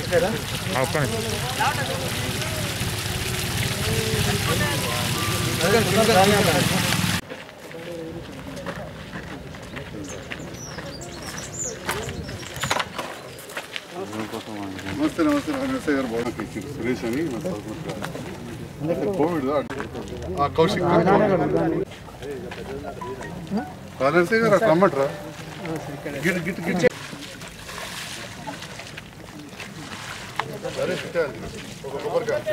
నమస్తే నమస్తే నమస్తే గారు బాగున్నా ఇచ్చారు సురేష్ అని మా సోదరుడు గారు. కోవిడ్ ఆ కౌశిక్ నరసే గారు అట్లా రమ్మంటారా గిట్ గిట్ గిట్ సరే పెట్టాలి ఒక కొబ్బరికాయ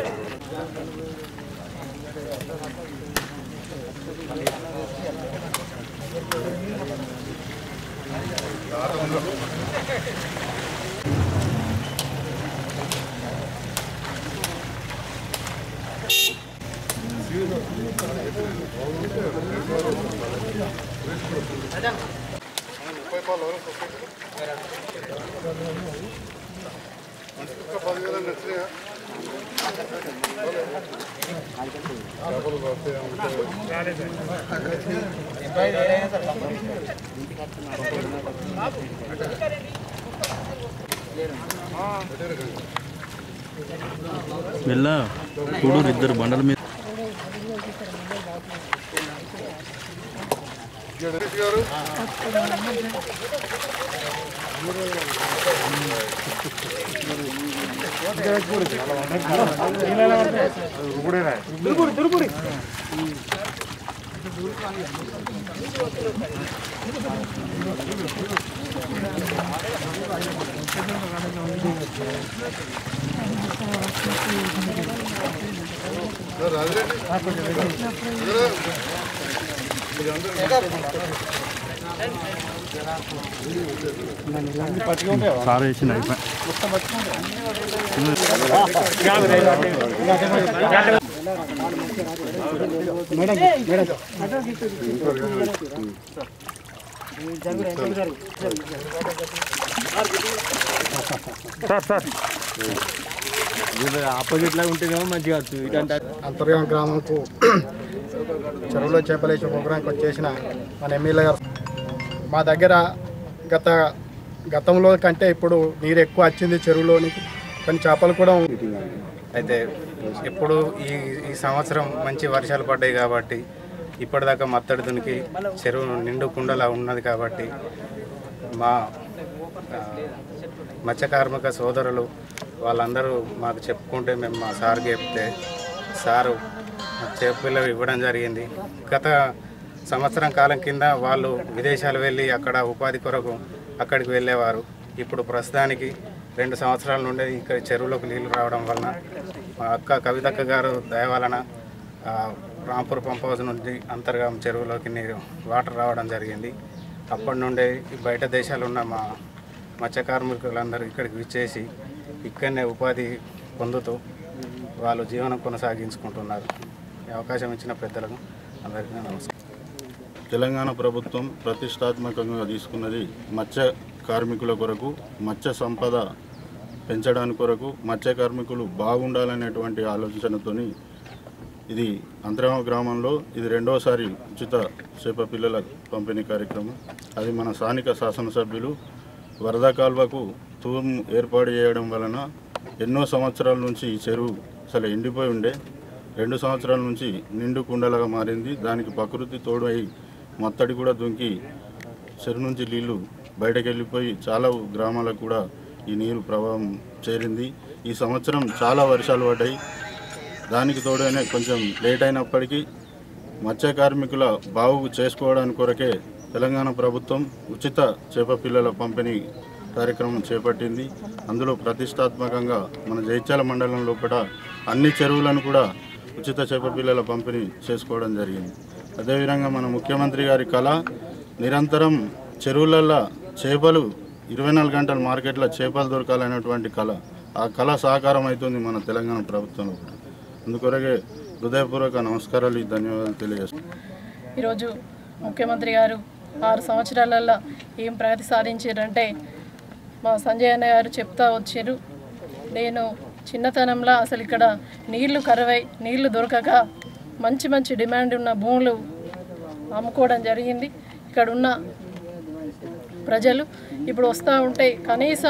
ముప్పై పాలు ఎవరో సొసైటీలో? మనిషికి ఒక పదివేలు నచ్చినాయా చేపలు పడతాయా? ఉంటాయా? వెళ్ళ చూడు ఇద్దరు బండల మీద జగదీష్ గారు సార్ రాజిరెడ్డి ఇద్దరు. సార్ వేసిన అయిపోయి ఆపోజిట్ లాగా ఉంటేనేమో మంచిగా ఇటు అంతర్గామ గ్రామంకు చెరువులో చేపలేసే ప్రోగ్రాంకి వచ్చేసిన మన ఎమ్మెల్యే గారు మా దగ్గర గత గతంలో కంటే ఇప్పుడు నీరు ఎక్కువ వచ్చింది చెరువులోనికి కొన్ని చేపలు కూడా ఉంది అయితే ఇప్పుడు ఈ ఈ సంవత్సరం మంచి వర్షాలు పడ్డాయి కాబట్టి ఇప్పటిదాకా మత్తడి దునికి చెరువు నిండు కుండలా ఉన్నది కాబట్టి మా ఆ, మత్స్య కార్మిక సోదరులు వాళ్ళందరూ మాకు చెప్పుకుంటే మేము మా సార్కి చెప్తే సారు చేపలు ఇవ్వడం జరిగింది గత సంవత్సరం కాలం కింద వాళ్ళు విదేశాలు వెళ్ళి అక్కడ ఉపాధి కొరకు అక్కడికి వెళ్ళేవారు ఇప్పుడు ప్రస్తుతానికి రెండు సంవత్సరాల నుండి ఇక్కడ చెరువులోకి నీళ్లు రావడం వలన మా అక్క కవితక్క గారు దయ వలన ఆ, రాంపూర్ పంప్ హౌస్ నుండి అంతర్గాం చెరువులోకి నీరు వాటర్ రావడం జరిగింది అప్పటి నుండే ఈ బయట దేశాలు ఉన్న మా మత్స్య కార్మికులందరూ ఇక్కడికి విచ్చేసి ఇక్కడనే ఉపాధి పొందుతూ వాళ్ళు జీవనం కొనసాగించుకుంటున్నారు ఈ అవకాశం ఇచ్చిన పెద్దలకు అందరికీ నమస్కారం తెలంగాణ ప్రభుత్వం ప్రతిష్టాత్మకంగా తీసుకున్నది మత్స్య కార్మికుల కొరకు మత్స్య సంపద పెంచడానికి కొరకు మత్స్య కార్మికులు బాగుండాలనేటువంటి ఆలోచనతోని ఇది అంతరామ గ్రామంలో ఇది రెండోసారి ఉచిత చేప పిల్లల పంపిణీ కార్యక్రమం అది మన స్థానిక శాసనసభ్యులు వరద కాల్వకు తూము ఏర్పాటు చేయడం వలన ఎన్నో సంవత్సరాల నుంచి ఈ చెరువు అసలు ఎండిపోయి ఉండే రెండు సంవత్సరాల నుంచి నిండు కుండలుగా మారింది దానికి ప్రకృతి తోడు అయి మత్తడి కూడా దుంకి చెరువు నుంచి నీళ్లు బయటకు వెళ్ళిపోయి చాలా గ్రామాలకు కూడా ఈ నీరు ప్రభావం చేరింది ఈ సంవత్సరం చాలా వర్షాలు పడ్డాయి దానికి తోడనే కొంచెం లేట్ అయినప్పటికీ మత్స్య కార్మికుల బాగు చేసుకోవడానికి కొరకే తెలంగాణ ప్రభుత్వం ఉచిత చేప పిల్లల పంపిణీ కార్యక్రమం చేపట్టింది అందులో ప్రతిష్టాత్మకంగా మన జైత్యాల మండలం లోపల అన్ని చెరువులను కూడా ఉచిత చేప పిల్లల పంపిణీ చేసుకోవడం జరిగింది అదేవిధంగా మన ముఖ్యమంత్రి గారి కళ నిరంతరం చెరువులల్లో చేపలు ఇరవై నాలుగు గంటల మార్కెట్లో చేపలు దొరకాలనేటువంటి కళ ఆ కళ సాకారం అవుతుంది మన తెలంగాణ ప్రభుత్వంలో కూడా అందుకొరకే హృదయపూర్వక నమస్కారాలు ఈ ధన్యవాదాలు తెలియజేస్తున్నాను ఈరోజు ముఖ్యమంత్రి గారు ఆరు సంవత్సరాలలో ఏం ప్రగతి సాధించారంటే మా సంజయ్ అన్న గారు చెప్తా వచ్చారు నేను చిన్నతనంలో అసలు ఇక్కడ నీళ్లు కరువై నీళ్లు దొరకక మంచి మంచి డిమాండ్ ఉన్న భూములు అమ్ముకోవడం జరిగింది ఇక్కడ ఉన్న ప్రజలు ఇప్పుడు వస్తూ ఉంటే కనీసం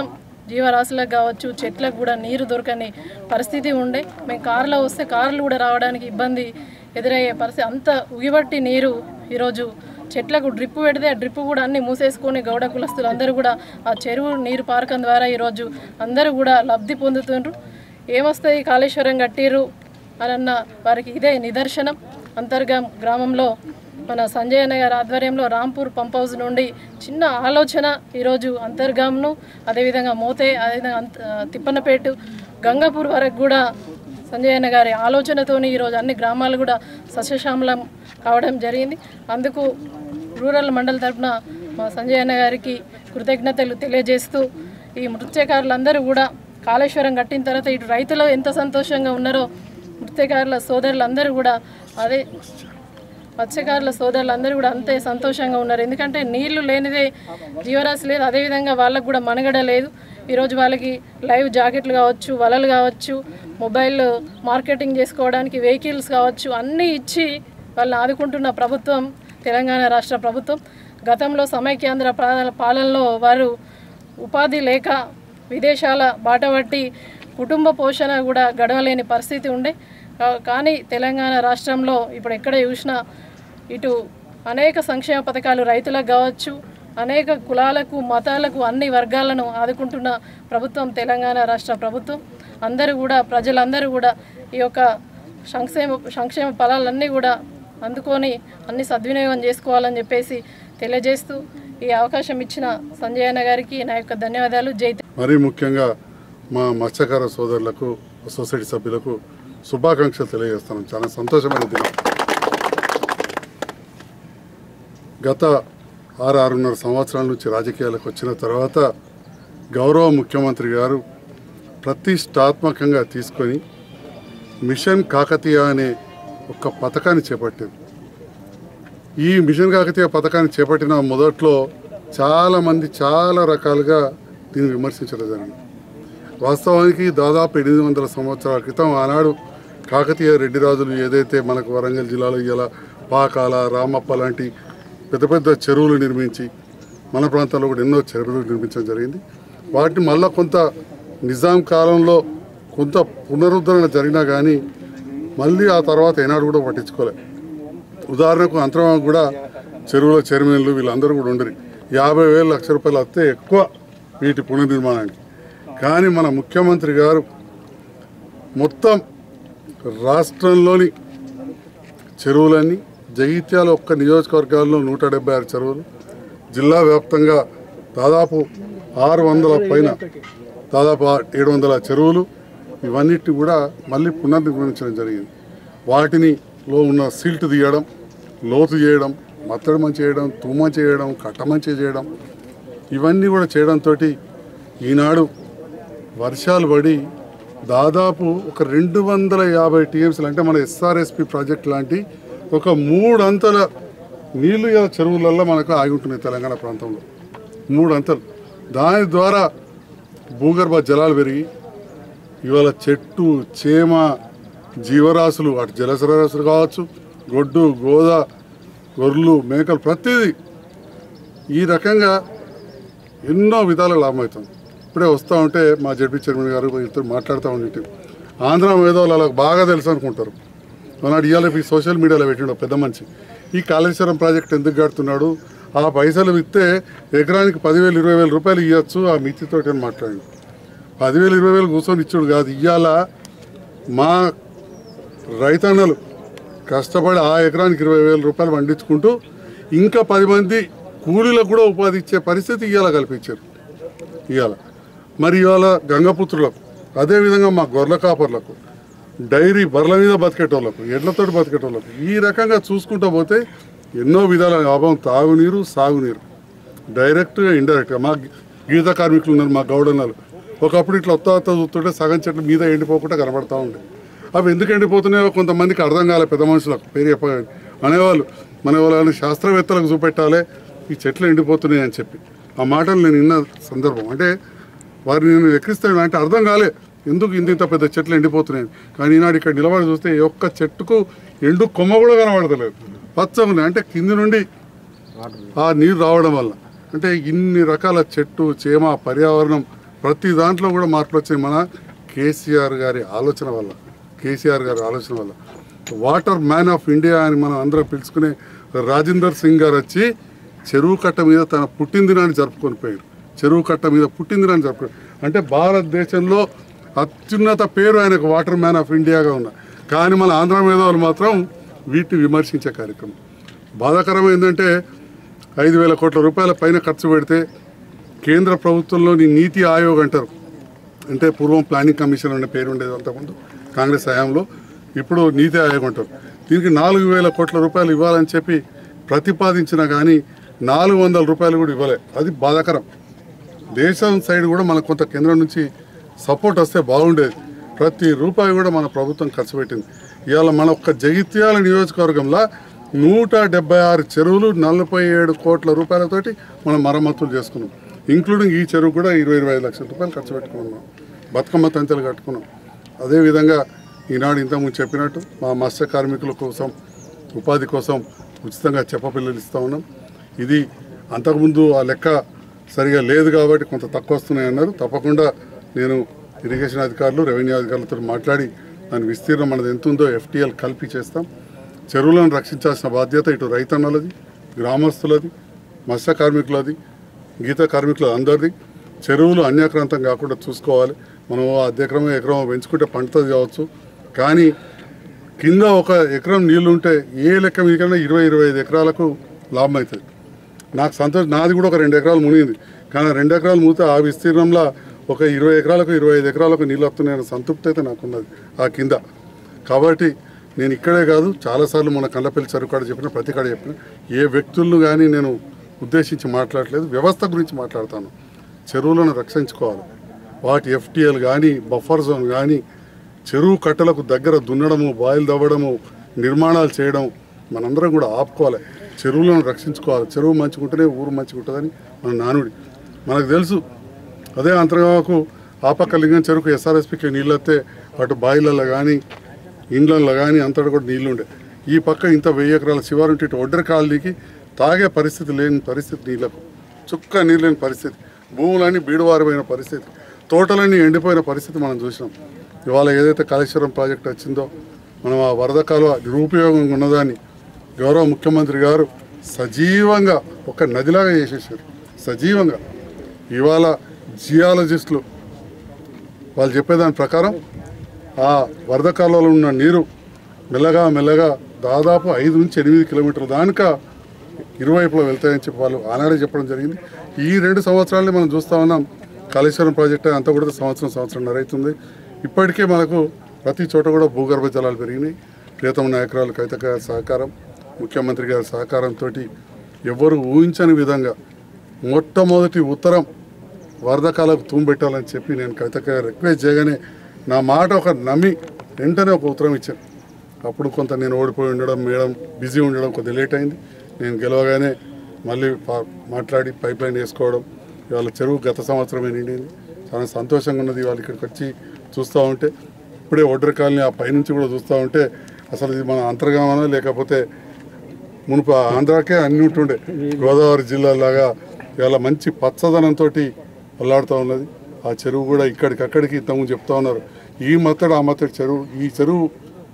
జీవరాశులకు కావచ్చు చెట్లకు కూడా నీరు దొరకని పరిస్థితి ఉండే మేము కారులో వస్తే కార్లు కూడా రావడానికి ఇబ్బంది ఎదురయ్యే పరిస్థితి అంత ఉగిబట్టి నీరు ఈరోజు చెట్లకు డ్రిప్ పెడితే ఆ డ్రిప్ కూడా అన్ని మూసేసుకొని గౌడ కులస్తులు అందరూ కూడా ఆ చెరువు నీరు పారకం ద్వారా ఈరోజు అందరూ కూడా లబ్ధి పొందుతుండ్రు ఏమొస్తాయి కాళేశ్వరం కట్టిర్రు అని అన్న వారికి ఇదే నిదర్శనం అంతర్గా గ్రామంలో మన సంజయ్ అన్న గారి ఆధ్వర్యంలో రాంపూర్ పంప్ హౌస్ నుండి చిన్న ఆలోచన ఈరోజు అంతర్గాంను అదేవిధంగా మోతే అదేవిధంగా అంత తిప్పన్నపేట గంగాపూర్ వరకు కూడా సంజయ్ అన్న గారి ఆలోచనతోని ఈరోజు అన్ని గ్రామాలు కూడా సస్యశ్యామలం కావడం జరిగింది అందుకు రూరల్ మండల్ తరపున మా సంజయ్ అన్న గారికి కృతజ్ఞతలు తెలియజేస్తూ ఈ నృత్యకారులందరూ కూడా కాళేశ్వరం కట్టిన తర్వాత ఇటు రైతులు ఎంత సంతోషంగా ఉన్నారో నృత్యకారుల సోదరులందరూ కూడా అదే మత్స్యకారుల సోదరులందరూ కూడా అంతే సంతోషంగా ఉన్నారు ఎందుకంటే నీళ్లు లేనిదే జీవరాశి లేదు అదేవిధంగా వాళ్ళకు కూడా మనుగడ లేదు ఈరోజు వాళ్ళకి లైవ్ జాకెట్లు కావచ్చు వలలు కావచ్చు మొబైల్ మార్కెటింగ్ చేసుకోవడానికి వెహికల్స్ కావచ్చు అన్నీ ఇచ్చి వాళ్ళని ఆదుకుంటున్న ప్రభుత్వం తెలంగాణ రాష్ట్ర ప్రభుత్వం గతంలో సమైక్యాంధ్ర ప్రా- పాలనలో వారు ఉపాధి లేక విదేశాల బాట పట్టి కుటుంబ పోషణ కూడా గడవలేని పరిస్థితి ఉండే కా- కానీ తెలంగాణ రాష్ట్రంలో ఇప్పుడు ఎక్కడ చూసినా ఇటు అనేక సంక్షేమ పథకాలు రైతులకు కావచ్చు అనేక కులాలకు మతాలకు అన్ని వర్గాలను ఆదుకుంటున్న ప్రభుత్వం తెలంగాణ రాష్ట్ర ప్రభుత్వం అందరూ కూడా ప్రజలందరూ కూడా ఈ యొక్క సంక్షేమ సంక్షేమ ఫలాలన్నీ కూడా అందుకొని అన్ని సద్వినియోగం చేసుకోవాలని చెప్పేసి తెలియజేస్తూ ఈ అవకాశం ఇచ్చిన సంజయ్ అన్న గారికి నా యొక్క ధన్యవాదాలు జై తె- మరీ ముఖ్యంగా మా మత్స్యకార సోదరులకు సొసైటీ సభ్యులకు శుభాకాంక్షలు తెలియజేస్తున్నాం చాలా సంతోషమైన దినం గత ఆరు ఆరున్నర సంవత్సరాల నుంచి రాజకీయాలకు వచ్చిన తర్వాత గౌరవ ముఖ్యమంత్రి గారు ప్రతిష్టాత్మకంగా తీసుకొని మిషన్ కాకతీయ అనే ఒక పథకాన్ని చేపట్టారు ఈ మిషన్ కాకతీయ పథకాన్ని చేపట్టిన మొదట్లో చాలామంది చాలా రకాలుగా దీన్ని విమర్శించడం జరిగింది వాస్తవానికి దాదాపు ఎనిమిది వందల సంవత్సరాల క్రితం ఆనాడు కాకతీయ రెడ్డి రాజులు ఏదైతే మనకు వరంగల్ జిల్లాలో ఇలా పాకాల రామప్ప లాంటి పెద్ద పెద్ద చెరువులు నిర్మించి మన ప్రాంతాల్లో కూడా ఎన్నో చెరువులు నిర్మించడం జరిగింది వాటిని మళ్ళా కొంత నిజాం కాలంలో కొంత పునరుద్ధరణ జరిగినా కానీ మళ్ళీ ఆ తర్వాత ఏనాడు కూడా పట్టించుకోలేదు ఉదాహరణకు అంతరం కూడా చెరువుల చైర్మన్లు వీళ్ళందరూ కూడా ఉండరు యాభై వేల లక్ష రూపాయలు వస్తే ఎక్కువ వీటి పునర్నిర్మాణానికి కానీ మన ముఖ్యమంత్రి గారు మొత్తం రాష్ట్రంలోని చెరువులన్నీ జగిత్యాల ఒక్క నియోజకవర్గాల్లో నూట డెబ్బై ఆరు చెరువులు జిల్లా వ్యాప్తంగా దాదాపు ఆరు వందల పైన దాదాపు ఆ- ఏడు వందల చెరువులు ఇవన్నిటిని కూడా మళ్ళీ పునర్నిర్మించడం జరిగింది వాటిని లో ఉన్న సిల్ట్ తీయడం లోతు చేయడం మత్తడి మంచి చేయడం తుమ్మ చేయడం కట్ట మంచి చేయడం ఇవన్నీ కూడా చేయడంతో ఈనాడు వర్షాలు పడి దాదాపు ఒక రెండు వందల యాభై టీఎంసీలు అంటే మన ఎస్ఆర్ఎస్పి ప్రాజెక్ట్ లాంటి ఒక మూడు అంతల నీళ్లు గల చెరువులలో మనకు ఆగి ఉంటున్నాయి తెలంగాణ ప్రాంతంలో మూడు అంతలు దాని ద్వారా భూగర్భ జలాలు పెరిగి ఇవాళ చెట్టు చేమ జీవరాశులు అటు జలచరాశులు కావచ్చు గొడ్డు గోద గొర్రెలు మేకలు ప్రతిదీ ఈ రకంగా ఎన్నో విధాల లాభం అవుతుంది ఇప్పుడే వస్తూ ఉంటే మా జడ్పీ చైర్మన్ గారు ఇద్దరు మాట్లాడుతూ ఉండి ఆంధ్ర మేధావులు వాళ్ళకి బాగా తెలుసు అనుకుంటారు ఆనాడు ఇవాళ ఈ సోషల్ మీడియాలో పెట్టిండు ఒక పెద్ద మనిషి ఈ కాళేశ్వరం ప్రాజెక్ట్ ఎందుకు కడుతున్నాడు ఆ పైసలు ఇస్తే ఎకరానికి పదివేలు ఇరవై వేల రూపాయలు ఇవ్వచ్చు ఆ మితితోటి అని మాట్లాడి పదివేలు ఇరవై వేలు కూర్చొని ఇచ్చాడు కాదు ఇవాళ మా రైతన్నలు కష్టపడి ఆ ఎకరానికి ఇరవై వేల రూపాయలు పండించుకుంటూ ఇంకా పది మంది కూలీలకు కూడా ఉపాధి ఇచ్చే పరిస్థితి ఇవాళ కల్పించారు ఇవాళ మరి ఇవాళ గంగపుత్రులకు అదేవిధంగా మా గొర్రెల కాపర్లకు డైరీ బర్ల మీద బతికేటోళ్ళకు ఎడ్లతోటి బతికేటోళ్ళకు ఈ రకంగా చూసుకుంటూ పోతే ఎన్నో విధాల లాభం తాగునీరు సాగునీరు డైరెక్ట్గా ఇండైరెక్ట్గా మా గీత కార్మికులు ఉన్నారు మా గౌడన్నలు ఒకప్పుడు ఇట్లా వస్తా వస్తా చూస్తుంటే సగం చెట్లు మీద ఎండిపోకుండా కనబడతా ఉండే అవి ఎందుకు ఎండిపోతున్నాయో కొంతమందికి అర్థం కాలే పెద్ద మనుషులకు పేరు చెప్పగానే అనేవాళ్ళు మన వాళ్ళని శాస్త్రవేత్తలకు చూపెట్టాలి ఈ చెట్లు ఎండిపోతున్నాయి అని చెప్పి ఆ మాటలు నేను విన్న సందర్భం అంటే వారిని నేను ఎక్కిస్తాను అంటే అర్థం కాలే ఎందుకు ఇంత ఇంత పెద్ద చెట్లు ఎండిపోతున్నాయి కానీ ఈనాడు ఇక్కడ నిలబడి చూస్తే ఏ ఒక్క చెట్టుకు ఎండు కొమ్మ కూడా కనబడతలేదు పచ్చగా ఉన్నాయి అంటే కింది నుండి ఆ నీరు రావడం వల్ల అంటే ఇన్ని రకాల చెట్టు చేమ పర్యావరణం ప్రతి దాంట్లో కూడా మార్పులు వచ్చాయి మన కేసీఆర్ గారి ఆలోచన వల్ల కేసీఆర్ గారి ఆలోచన వల్ల వాటర్ మ్యాన్ ఆఫ్ ఇండియా అని మనం అందరం పిలుచుకునే రాజేందర్ సింగ్ గారు వచ్చి చెరువు కట్ట మీద తన పుట్టినదినాన్ని జరుపుకొని పోయారు చెరువు కట్ట మీద పుట్టినదినాన్ని జరుపుకొని అంటే భారతదేశంలో అత్యున్నత పేరు ఆయనకు వాటర్ మ్యాన్ ఆఫ్ ఇండియాగా ఉన్న కానీ మన ఆంధ్ర మేధావులు మాత్రం వీటిని విమర్శించే కార్యక్రమం బాధాకరం ఏంటంటే ఐదు వేల కోట్ల రూపాయల పైన ఖర్చు పెడితే కేంద్ర ప్రభుత్వంలోని నీతి ఆయోగ్ అంటారు అంటే పూర్వం ప్లానింగ్ కమిషన్ అనే పేరు ఉండేది అంతకుముందు కాంగ్రెస్ హయాంలో ఇప్పుడు నీతి ఆయోగ్ అంటారు దీనికి నాలుగు వేల కోట్ల రూపాయలు ఇవ్వాలని చెప్పి ప్రతిపాదించినా కానీ నాలుగు వందల రూపాయలు కూడా ఇవ్వలే అది బాధాకరం దేశం సైడ్ కూడా మనకు కొంత కేంద్రం నుంచి సపోర్ట్ వస్తే బాగుండేది ప్రతి రూపాయి కూడా మన ప్రభుత్వం ఖర్చు పెట్టింది ఇవాళ మన ఒక్క జగిత్యాల నియోజకవర్గంలో నూట డెబ్బై ఆరు చెరువులు నలభై ఏడు కోట్ల రూపాయలతోటి మనం మరమ్మతులు చేసుకున్నాం ఇంక్లూడింగ్ ఈ చెరువు కూడా ఇరవై ఇరవై ఐదు లక్షల రూపాయలు ఖర్చు పెట్టుకున్నాం బతుకమ్మ తంతెలు కట్టుకున్నాం అదేవిధంగా ఈనాడు ఇంతకుముందు చెప్పినట్టు మా మత్స్య కార్మికుల కోసం ఉపాధి కోసం ఉచితంగా చెప్పపిల్లలు ఇస్తూ ఉన్నాం ఇది అంతకుముందు ఆ లెక్క సరిగా లేదు కాబట్టి కొంత తక్కువ వస్తున్నాయి అన్నారు తప్పకుండా నేను ఇరిగేషన్ అధికారులు రెవెన్యూ అధికారులతో మాట్లాడి దాని విస్తీర్ణం మనది ఎంత ఉందో ఎఫ్టీఎల్ కలిపి చేస్తాం చెరువులను రక్షించాల్సిన బాధ్యత ఇటు రైతన్నలది గ్రామస్తులది మత్స్య కార్మికులది గీత కార్మికులు అందరిది చెరువులు అన్యాక్రాంతం కాకుండా చూసుకోవాలి మనం అర్ధ ఎకరం ఎకరం పెంచుకుంటే పండుతుంది కావచ్చు కానీ కింద ఒక ఎకరం నీళ్లు ఉంటే ఏ లెక్క మీకన్నా ఇరవై ఇరవై ఐదు ఎకరాలకు లాభం అవుతుంది నాకు సంతోషం నాది కూడా ఒక రెండు ఎకరాలు మునిగింది కానీ ఆ రెండు ఎకరాలు మునిగితే ఆ విస్తీర్ణంలో ఒక ఇరవై ఎకరాలకు ఇరవై ఐదు ఎకరాలకు నీళ్ళు వస్తున్నాయన్న సంతృప్తి అయితే నాకున్నది ఆ కింద కాబట్టి నేను ఇక్కడే కాదు చాలాసార్లు మన కళ్ళపల్లి చెరువు కాడ చెప్పిన ప్రతి కాడ చెప్పిన ఏ వ్యక్తులను కానీ నేను ఉద్దేశించి మాట్లాడలేదు వ్యవస్థ గురించి మాట్లాడతాను చెరువులను రక్షించుకోవాలి వాటి ఎఫ్టీఎల్ కానీ బఫర్ జోన్ కానీ చెరువు కట్టలకు దగ్గర దున్నడము బాయిలు తవ్వడము నిర్మాణాలు చేయడం మనందరం కూడా ఆపుకోవాలి చెరువులను రక్షించుకోవాలి చెరువు మంచిగుంటేనే ఊరు మంచిగుంటుందని మన నానుడి మనకు తెలుసు అదే అంతర్గామకు ఆ పక్క లింగం చెరుకు ఎస్ఆర్ఎస్పికి నీళ్ళు వస్తే అటు బాయిలలో కానీ ఇండ్లలో కానీ అంతటా కూడా నీళ్ళు ఉండే ఈ పక్క ఇంత వెయ్యి ఎకరాల శివారుంటే ఇటు ఒడ్డర కాలనీకి తాగే పరిస్థితి లేని పరిస్థితి నీళ్ళకు చుక్క నీళ్ళు లేని పరిస్థితి భూములన్నీ బీడువారిపోయిన పరిస్థితి తోటలన్నీ ఎండిపోయిన పరిస్థితి మనం చూసినాం ఇవాళ ఏదైతే కాళేశ్వరం ప్రాజెక్ట్ వచ్చిందో మనం ఆ వరద కాలువ నిరుపయోగంగా ఉన్నదాన్ని గౌరవ ముఖ్యమంత్రి గారు సజీవంగా ఒక నదిలాగా చేసేసారు సజీవంగా ఇవాళ జియాలజిస్టులు వాళ్ళు చెప్పేదాని ప్రకారం ఆ వరద కాలంలో ఉన్న నీరు మెల్లగా మెల్లగా దాదాపు ఐదు నుంచి ఎనిమిది కిలోమీటర్ల దానిక ఇరువైపులా వెళ్తాయని చెప్పి వాళ్ళు ఆనాడే చెప్పడం జరిగింది ఈ రెండు సంవత్సరాలని మనం చూస్తా ఉన్నాం కాళేశ్వరం ప్రాజెక్టు అంతా కూడా సంవత్సరం సంవత్సరంన్నర అవుతుంది ఇప్పటికే మనకు ప్రతి చోట కూడా భూగర్భ జలాలు పెరిగినాయి ప్రియతమ నాయకురాలు కవిత గారి సహకారం ముఖ్యమంత్రి గారి సహకారంతో ఎవ్వరు ఊహించని విధంగా మొట్టమొదటి ఉత్తరం వరదకాలకు తూంబెట్టాలని చెప్పి నేను కవితక రిక్వెస్ట్ చేయగానే నా మాట ఒక నమ్మి వెంటనే ఒక ఉత్తరం ఇచ్చాను అప్పుడు కొంత నేను ఓడిపోయి ఉండడం మేడం బిజీ ఉండడం కొద్దిగా లేట్ అయింది నేను గెలవగానే మళ్ళీ పా- మాట్లాడి పైప్ లైన్ వేసుకోవడం ఇవాళ చెరువు గత సంవత్సరమే నిండింది చాలా సంతోషంగా ఉన్నది ఇవాళ ఇక్కడికి వచ్చి చూస్తూ ఉంటే ఇప్పుడే ఒడ్డర కాలనీ ఆ పైనుంచి కూడా చూస్తూ ఉంటే అసలు ఇది మన అంతర్గామనా లేకపోతే మునుపు ఆంధ్రాకే అన్ని ఉంటుండే గోదావరి జిల్లాలాగా ఇవాళ మంచి పచ్చదనంతో అల్లాడుతూ ఉన్నది ఆ చెరువు కూడా ఇక్కడికక్కడికి ఇంతకుముందు చెప్తా ఉన్నారు ఈ మత్తడు ఆ మత్తడి చెరువు ఈ చెరువు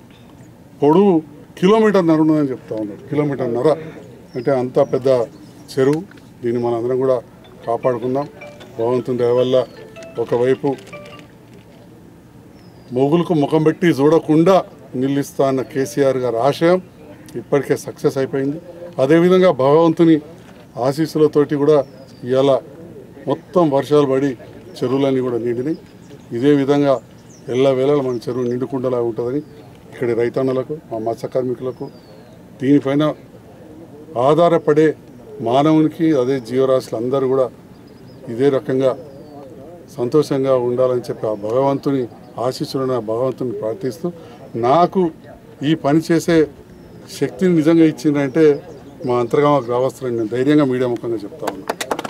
పొడవు కిలోమీటర్ నర ఉన్నదని చెప్తా ఉన్నారు కిలోమీటర్ నర అంటే అంత పెద్ద చెరువు దీన్ని మన అందరం కూడా కాపాడుకుందాం భగవంతుని దయ వల్ల ఒకవైపు మొగులకు ముఖం పెట్టి చూడకుండా నిల్లిస్తా అన్న కేసీఆర్ గారి ఆశయం ఇప్పటికే సక్సెస్ అయిపోయింది అదేవిధంగా భగవంతుని ఆశీస్సులతోటి కూడా ఇవాళ మొత్తం వర్షాలు పడి చెరువులన్నీ కూడా నిండినాయి ఇదే విధంగా ఎల్ల వేళలా మన చెరువు నిండుకుండలా ఉంటుందని ఇక్కడి రైతన్నలకు మా మత్స్య కార్మికులకు దీనిపైన ఆధారపడే మానవునికి అదే జీవరాశులు అందరూ కూడా ఇదే రకంగా సంతోషంగా ఉండాలని చెప్పి ఆ భగవంతుని ఆశీస్సులను ఆ భగవంతుని ప్రార్థిస్తూ నాకు ఈ పని చేసే శక్తిని నిజంగా ఇచ్చిందంటే మా అంతర్గామ గ్రామస్తులని నేను ధైర్యంగా మీడియా ముఖంగా చెప్తా ఉన్నాను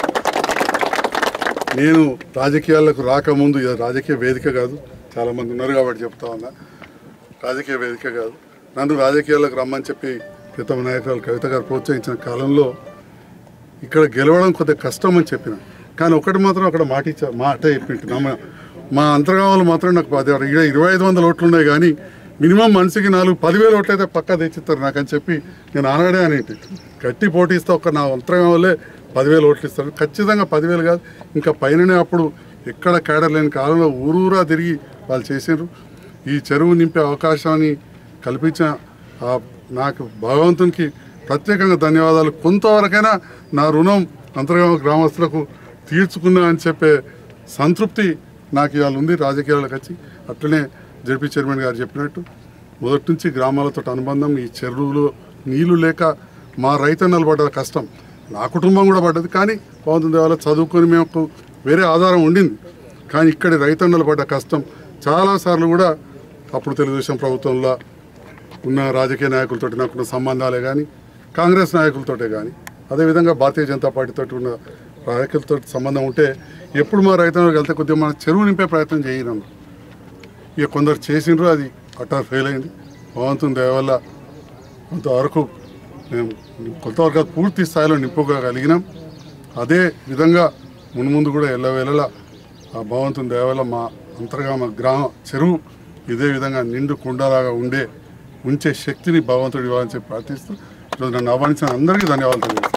నేను రాజకీయాలకు రాకముందు ఇది రాజకీయ వేదిక కాదు చాలామంది ఉన్నారు కాబట్టి చెప్తా ఉన్నా రాజకీయ వేదిక కాదు నన్ను రాజకీయాలకు రమ్మని చెప్పి క్రితం నాయకురాలు కవిత గారు ప్రోత్సహించిన కాలంలో ఇక్కడ గెలవడం కొద్దిగా కష్టం అని చెప్పిన కానీ ఒకటి మాత్రం అక్కడ మాట ఇచ్చా మాట చెప్పింటున్నా మా మా అంతర్గాములు మాత్రం నాకు పది ఇక్కడ ఇరవై ఐదు వందల ఓట్లు ఉన్నాయి కానీ మినిమం మనిషికి నాలుగు పదివేల ఓట్లు అయితే పక్కా తెచ్చిస్తారు నాకని చెప్పి నేను ఆనాడే అనేటి గట్టి పోటీ ఇస్తే ఒక నా అంతర్గాములే పదివేలు ఓట్లు ఇస్తారు ఖచ్చితంగా పదివేలు కాదు ఇంకా పైననే అప్పుడు ఎక్కడ కేడర్ లేని కాలంలో ఊరూరా తిరిగి వాళ్ళు చేసిండ్రు ఈ చెరువు నింపే అవకాశాన్ని కల్పించిన ఆ నాకు భగవంతునికి ప్రత్యేకంగా ధన్యవాదాలు కొంతవరకైనా నా రుణం అంతర్గామ గ్రామస్తులకు తీర్చుకున్నా అని చెప్పే సంతృప్తి నాకు ఇవాళ ఉంది రాజకీయాలకు వచ్చి అట్లనే జడ్పీ చైర్మన్ గారు చెప్పినట్టు మొదటి నుంచి గ్రామాలతో అనుబంధం ఈ చెరువులు నీళ్లు లేక మా రైతన్నలు పడ్డ కష్టం నా కుటుంబం కూడా పడ్డది కానీ భగవంతుని దేవాల చదువుకొని మేము వేరే ఆధారం ఉండింది కానీ ఇక్కడి రైతన్నలు పడ్డ కష్టం చాలాసార్లు కూడా అప్పుడు తెలుగుదేశం ప్రభుత్వంలో ఉన్న రాజకీయ నాయకులతో నాకున్న సంబంధాలే కానీ కాంగ్రెస్ నాయకులతోటే కానీ అదేవిధంగా భారతీయ జనతా పార్టీతో ఉన్న నాయకులతో సంబంధం ఉంటే ఎప్పుడు మా రైతులకు వెళ్తే కొద్దిగా మన చెరువు నింపే ప్రయత్నం చేయను ఇక కొందరు చేసిండ్రు అది అట్టర్ ఫెయిల్ అయింది భగవంతుని దయ వల్ల కొంతవరకు మేము కొంతవరకు అది పూర్తి స్థాయిలో నింపుకోగలిగినాం అదే విధంగా మున్ముందు కూడా ఎల్లవేళలా ఆ భగవంతుని దయ వల్ల మా అంతర్గామ గ్రామ చెరువు ఇదే విధంగా నిండు కుండలాగా ఉండే ఉంచే శక్తిని భగవంతుడు ఇవ్వాలని చెప్పి ప్రార్థిస్తూ ఈరోజు నన్ను ఆహ్వానించిన అందరికీ ధన్యవాదాలు తెలియజేస్తాను